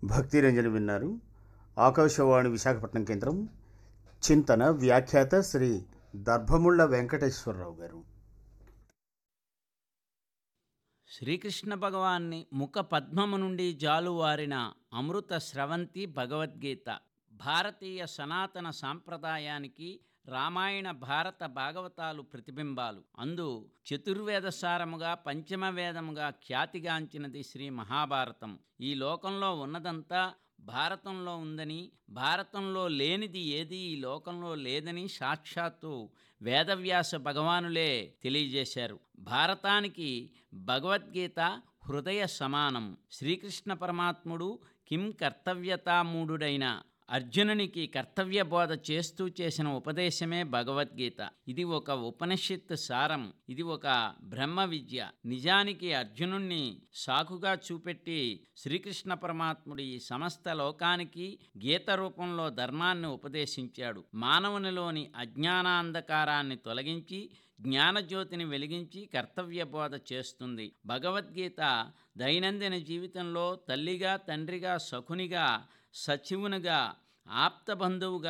భక్తి రంజని విన్నారు ఆకాశవాణి విశాఖపట్నం కేంద్రం చింతన వ్యాఖ్యాత శ్రీ దర్భముళ్ళ వెంకటేశ్వరరావు గారు శ్రీకృష్ణ భగవాన్ని ముఖ పద్మము నుండి జాలువారిన అమృత స్రవంతి భగవద్గీత భారతీయ సనాతన సాంప్రదాయానికి రామాయణ భారత భాగవతాలు ప్రతిబింబాలు అందు చతుర్వేదసారముగా పంచమ వేదముగా ఖ్యాతిగాంచినది శ్రీ మహాభారతం ఈ లోకంలో ఉన్నదంతా భారతంలో ఉందని భారతంలో లేనిది ఏది ఈ లోకంలో లేదని సాక్షాత్తు వేదవ్యాస భగవానులే తెలియజేశారు భారతానికి భగవద్గీత హృదయ సమానం శ్రీకృష్ణ పరమాత్ముడు కిం కర్తవ్యతామూఢుడైన అర్జునునికి కర్తవ్య బోధ చేస్తూ చేసిన ఉపదేశమే భగవద్గీత ఇది ఒక ఉపనిషత్ సారం ఇది ఒక బ్రహ్మ విద్య నిజానికి అర్జునుణ్ణి సాకుగా చూపెట్టి శ్రీకృష్ణ పరమాత్ముడు ఈ సమస్త లోకానికి గీత రూపంలో ధర్మాన్ని ఉపదేశించాడు మానవునిలోని అజ్ఞానాంధకారాన్ని తొలగించి జ్ఞానజ్యోతిని వెలిగించి కర్తవ్య బోధ చేస్తుంది భగవద్గీత దైనందిన జీవితంలో తల్లిగా తండ్రిగా సఖునిగా సచివునిగా ఆప్త బంధువుగా